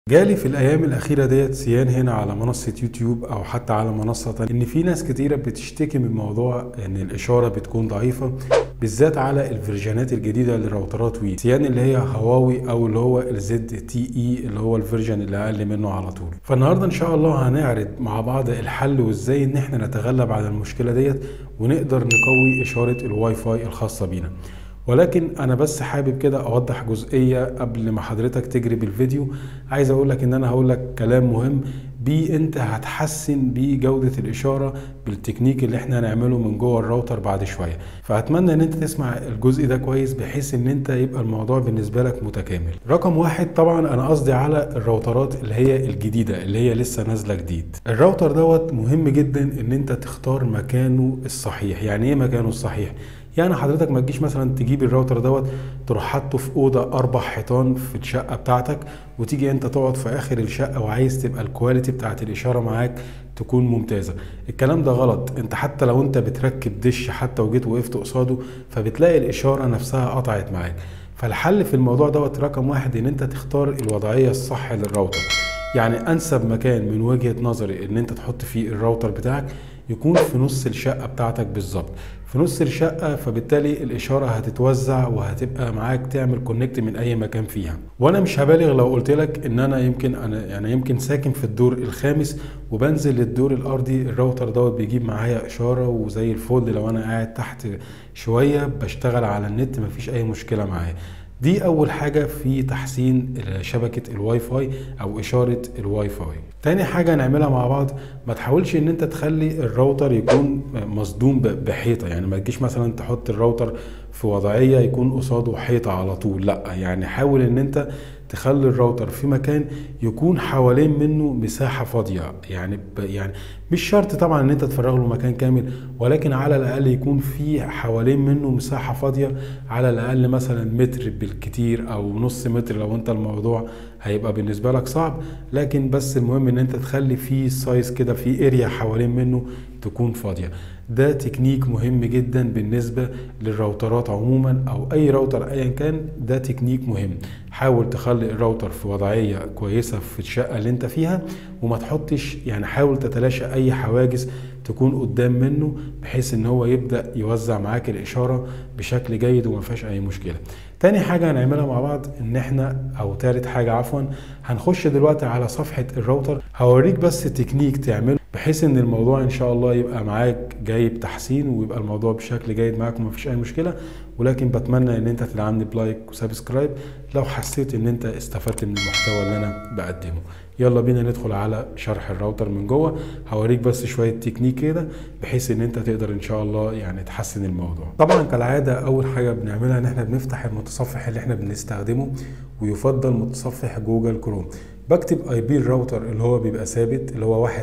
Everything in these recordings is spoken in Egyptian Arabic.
جالي في الايام الاخيره ديت سيان هنا على منصه يوتيوب او حتى على منصه تانية ان في ناس كتيره بتشتكي من موضوع ان الاشاره بتكون ضعيفه بالذات على الفيرجنات الجديده لراوترات وي سيان اللي هي هواوي او اللي هو الزد تي اي اللي هو الفيرجن اللي اقل منه على طول فالنهارده ان شاء الله هنعرض مع بعض الحل وازاي ان احنا نتغلب على المشكله ديت ونقدر نقوي اشاره الواي فاي الخاصه بينا ولكن انا بس حابب كده اوضح جزئيه قبل ما حضرتك تجري بالفيديو عايز اقول لك ان انا هقول لك كلام مهم بيه انت هتحسن بيه جوده الاشاره بالتكنيك اللي احنا هنعمله من جوه الراوتر بعد شويه فاتمنى ان انت تسمع الجزء ده كويس بحيث ان انت يبقى الموضوع بالنسبه لك متكامل رقم واحد طبعا انا قصدي على الراوترات اللي هي الجديده اللي هي لسه نازله جديد الراوتر دوت مهم جدا ان انت تختار مكانه الصحيح يعني ايه مكانه الصحيح يعني حضرتك ما تجيش مثلا تجيب الراوتر دوت تروح حاطه في اوضه اربع حيطان في الشقه بتاعتك وتيجي انت تقعد في اخر الشقه وعايز تبقى الكواليتي بتاعت الاشاره معاك تكون ممتازه الكلام ده غلط انت حتى لو انت بتركب دش حتى وجيت وقفت قصاده فبتلاقي الاشاره نفسها قطعت معاك فالحل في الموضوع دوت رقم واحد ان انت تختار الوضعيه الصح للراوتر يعني انسب مكان من وجهه نظري ان انت تحط فيه الراوتر بتاعك يكون في نص الشقه بتاعتك بالظبط في نص الشقه فبالتالي الاشاره هتتوزع وهتبقى معاك تعمل كونكت من اي مكان فيها وانا مش هبالغ لو قلت لك ان انا يمكن انا يعني يمكن ساكن في الدور الخامس وبنزل للدور الارضي الراوتر دوت بيجيب معايا اشاره وزي الفل لو انا قاعد تحت شويه بشتغل على النت مفيش اي مشكله معايا دي اول حاجة في تحسين شبكة الواي فاي او اشارة الواي فاي تاني حاجة نعملها مع بعض ما تحاولش ان انت تخلي الراوتر يكون مصدوم بحيطة يعني ما تجيش مثلا تحط الراوتر في وضعية يكون قصاده حيطة على طول لا يعني حاول ان انت تخلي الراوتر في مكان يكون حوالين منه مساحة فاضية يعني يعني مش شرط طبعا ان انت تفرغ له مكان كامل ولكن على الاقل يكون في حوالين منه مساحة فاضية على الاقل مثلا متر بالكتير او نص متر لو انت الموضوع هيبقى بالنسبة لك صعب لكن بس المهم ان انت تخلي فيه سايز كده في اريا حوالين منه تكون فاضية ده تكنيك مهم جدا بالنسبة للراوترات عموما او اي راوتر ايا كان ده تكنيك مهم حاول تخلي الراوتر في وضعية كويسة في الشقة اللي انت فيها وما تحطش يعني حاول تتلاشى اي حواجز تكون قدام منه بحيث ان هو يبدا يوزع معاك الاشاره بشكل جيد وما فيهاش اي مشكله تاني حاجه هنعملها مع بعض ان احنا او تالت حاجه عفوا هنخش دلوقتي على صفحه الراوتر هوريك بس تكنيك تعمله بحيث ان الموضوع ان شاء الله يبقى معاك جايب تحسين ويبقى الموضوع بشكل جيد معاك وما فيش اي مشكله ولكن بتمنى ان انت تدعمني بلايك وسبسكرايب لو حسيت ان انت استفدت من المحتوى اللي انا بقدمه يلا بينا ندخل على شرح الراوتر من جوه هوريك بس شويه تكنيك كده بحيث ان انت تقدر ان شاء الله يعني تحسن الموضوع طبعا كالعاده اول حاجه بنعملها ان احنا بنفتح المتصفح اللي احنا بنستخدمه ويفضل متصفح جوجل كروم بكتب اي بي الراوتر اللي هو بيبقى ثابت اللي هو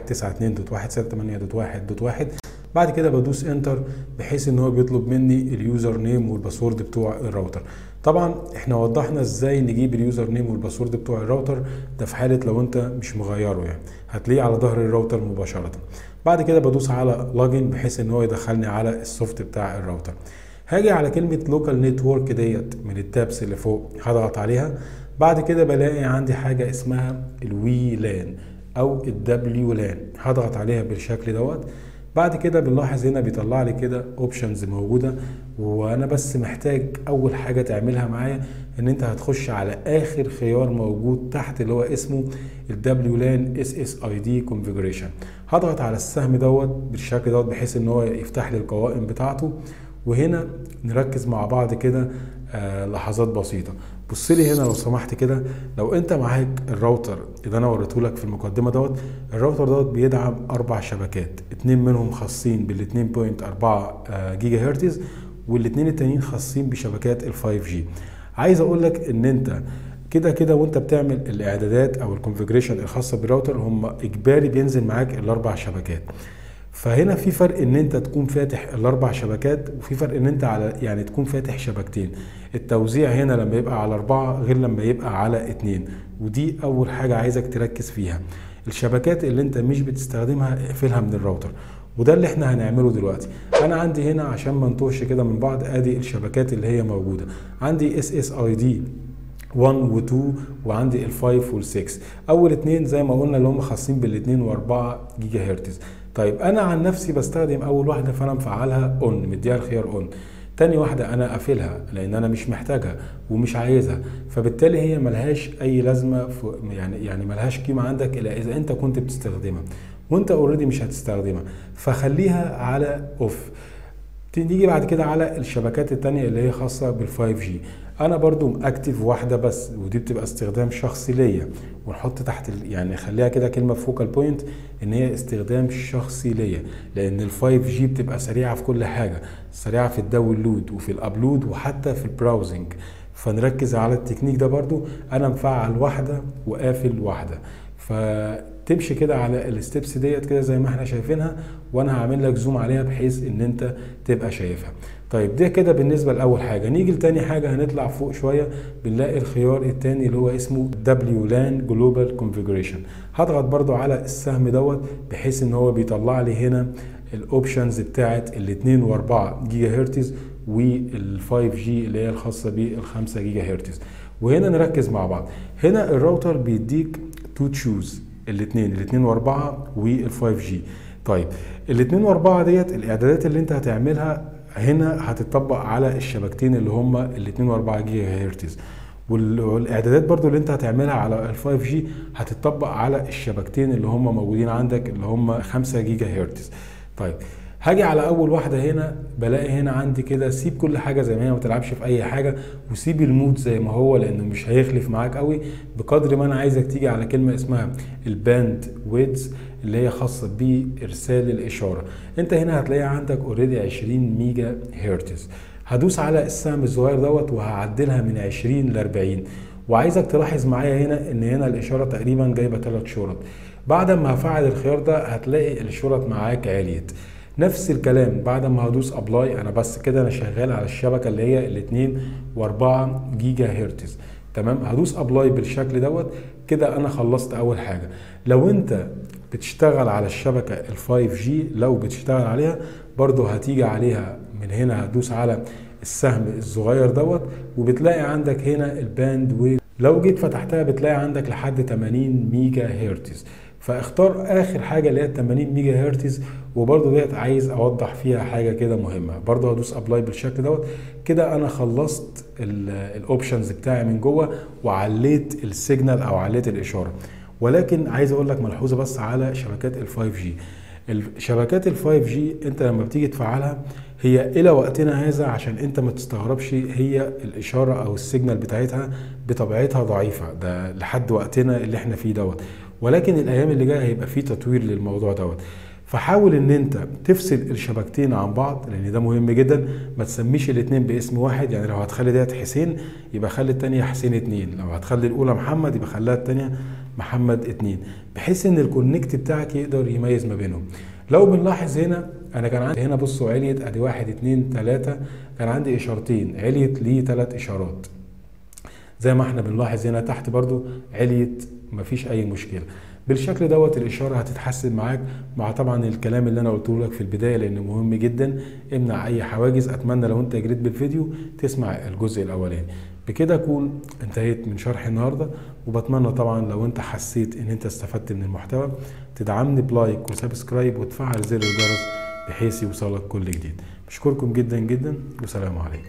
192.168.1.1 بعد كده بدوس انتر بحيث ان هو بيطلب مني اليوزر نيم والباسورد بتوع الراوتر طبعا احنا وضحنا ازاي نجيب اليوزر نيم والباسورد بتوع الراوتر ده في حاله لو انت مش مغيره يعني هتلاقيه على ظهر الراوتر مباشره بعد كده بدوس على لوجن بحيث ان هو يدخلني على السوفت بتاع الراوتر هاجي على كلمه لوكال نتورك ديت من التابس اللي فوق هضغط عليها بعد كده بلاقي عندي حاجه اسمها الوي لان او الدبليو لان هضغط عليها بالشكل دوت بعد كده بنلاحظ هنا بيطلع لي كده اوبشنز موجوده وانا بس محتاج اول حاجه تعملها معايا ان انت هتخش على اخر خيار موجود تحت اللي هو اسمه الدبليو لان اس اس اي دي كونفيجريشن هضغط على السهم دوت بالشكل دوت بحيث ان هو يفتح لي القوائم بتاعته وهنا نركز مع بعض كده آه لحظات بسيطه بص لي هنا لو سمحت كده لو انت معاك الراوتر اللي انا وريته لك في المقدمه دوت الراوتر دوت بيدعم اربع شبكات اتنين منهم خاصين بال 2.4 جيجا هرتز والاتنين التانيين خاصين بشبكات ال 5 جي عايز اقول لك ان انت كده كده وانت بتعمل الاعدادات او الكونفجريشن الخاصه بالراوتر هم اجباري بينزل معاك الاربع شبكات فهنا في فرق ان انت تكون فاتح الاربع شبكات وفي فرق ان انت على يعني تكون فاتح شبكتين التوزيع هنا لما يبقى على اربعة غير لما يبقى على اتنين ودي اول حاجة عايزك تركز فيها الشبكات اللي انت مش بتستخدمها اقفلها من الراوتر وده اللي احنا هنعمله دلوقتي انا عندي هنا عشان ما نتوهش كده من بعض ادي الشبكات اللي هي موجوده عندي اس اس اي دي 1 و2 وعندي ال5 وال6 اول اتنين زي ما قلنا اللي هم خاصين بال2 و4 جيجا هرتز طيب انا عن نفسي بستخدم اول واحده فانا مفعلها اون مديها الخيار اون تاني واحدة أنا قافلها لأن أنا مش محتاجها ومش عايزها فبالتالي هي ملهاش أي لازمة يعني يعني ملهاش قيمة عندك إلا إذا أنت كنت بتستخدمها وأنت أوريدي مش هتستخدمها فخليها على أوف نيجي بعد كده على الشبكات التانية اللي هي خاصة بال 5 جي انا برضو مأكتف واحدة بس ودي بتبقى استخدام شخصي ليا ونحط تحت يعني خليها كده كلمة فوكال بوينت ان هي استخدام شخصي ليا لان ال 5 جي بتبقى سريعة في كل حاجة سريعة في الداونلود وفي الابلود وحتى في البراوزنج فنركز على التكنيك ده برضو انا مفعل واحدة وقافل واحدة فتمشي كده على الستبس ديت كده زي ما احنا شايفينها وانا هعمل لك زوم عليها بحيث ان انت تبقى شايفها طيب ده كده بالنسبه لاول حاجه نيجي لتاني حاجه هنطلع فوق شويه بنلاقي الخيار التاني اللي هو اسمه WLAN Global Configuration هضغط برضو على السهم دوت بحيث ان هو بيطلع لي هنا الاوبشنز بتاعت ال 2 و4 جيجا هرتز وال 5 جي اللي هي الخاصه بال 5 جيجا هرتز وهنا نركز مع بعض هنا الراوتر بيديك تو تشوز الاثنين الاثنين واربعة وال 5 جي طيب الاثنين واربعة ديت الاعدادات اللي انت هتعملها هنا هتطبق على الشبكتين اللي هم ال 2 و4 جيجا هرتز والاعدادات برضو اللي انت هتعملها على ال 5 جي هتطبق على الشبكتين اللي هم موجودين عندك اللي هم 5 جيجا هرتز طيب هاجي على اول واحده هنا بلاقي هنا عندي كده سيب كل حاجه زي ما هي ما تلعبش في اي حاجه وسيب المود زي ما هو لانه مش هيخلف معاك قوي بقدر ما انا عايزك تيجي على كلمه اسمها الباند ويدز اللي هي خاصه بارسال الاشاره انت هنا هتلاقي عندك اوريدي 20 ميجا هرتز هدوس على السهم الصغير دوت وهعدلها من 20 ل 40 وعايزك تلاحظ معايا هنا ان هنا الاشاره تقريبا جايبه ثلاث شرط بعد ما هفعل الخيار ده هتلاقي الشرط معاك عليت نفس الكلام بعد ما هدوس ابلاي انا بس كده انا شغال على الشبكه اللي هي الاثنين و4 جيجا هرتز تمام هدوس ابلاي بالشكل دوت كده انا خلصت اول حاجه لو انت بتشتغل على الشبكه ال 5 جي لو بتشتغل عليها برضو هتيجي عليها من هنا هتدوس على السهم الصغير دوت وبتلاقي عندك هنا الباند ويت لو جيت فتحتها بتلاقي عندك لحد 80 ميجا هرتز فاختار اخر حاجه اللي هي 80 ميجا هرتز وبرضه ديت عايز اوضح فيها حاجه كده مهمه برضه هدوس ابلاي بالشكل دوت كده انا خلصت الاوبشنز بتاعي من جوه وعليت السيجنال او عليت الاشاره ولكن عايز اقول لك ملحوظه بس على شبكات ال 5 جي الشبكات ال 5 جي انت لما بتيجي تفعلها هي الى وقتنا هذا عشان انت ما تستغربش هي الاشاره او السيجنال بتاعتها بطبيعتها ضعيفه ده لحد وقتنا اللي احنا فيه دوت ولكن الايام اللي جايه هيبقى فيه تطوير للموضوع دوت فحاول ان انت تفصل الشبكتين عن بعض لان ده مهم جدا ما تسميش الاثنين باسم واحد يعني لو هتخلي ديت حسين يبقى خلي الثانيه حسين اتنين لو هتخلي الاولى محمد يبقى خليها الثانيه محمد اتنين بحيث ان الكونكت بتاعك يقدر يميز ما بينهم لو بنلاحظ هنا انا كان عندي هنا بصوا عليت ادي واحد اتنين تلاته كان عندي اشارتين عليت ليه تلات اشارات زي ما احنا بنلاحظ هنا تحت برضو عليت مفيش اي مشكله بالشكل دوت الاشاره هتتحسن معاك مع طبعا الكلام اللي انا قلته لك في البدايه لانه مهم جدا امنع اي حواجز اتمنى لو انت جريت بالفيديو تسمع الجزء الاولاني بكده اكون انتهيت من شرح النهارده وبتمنى طبعا لو انت حسيت ان انت استفدت من المحتوى تدعمني بلايك وسبسكرايب وتفعل زر الجرس بحيث يوصلك كل جديد بشكركم جدا جدا وسلام عليكم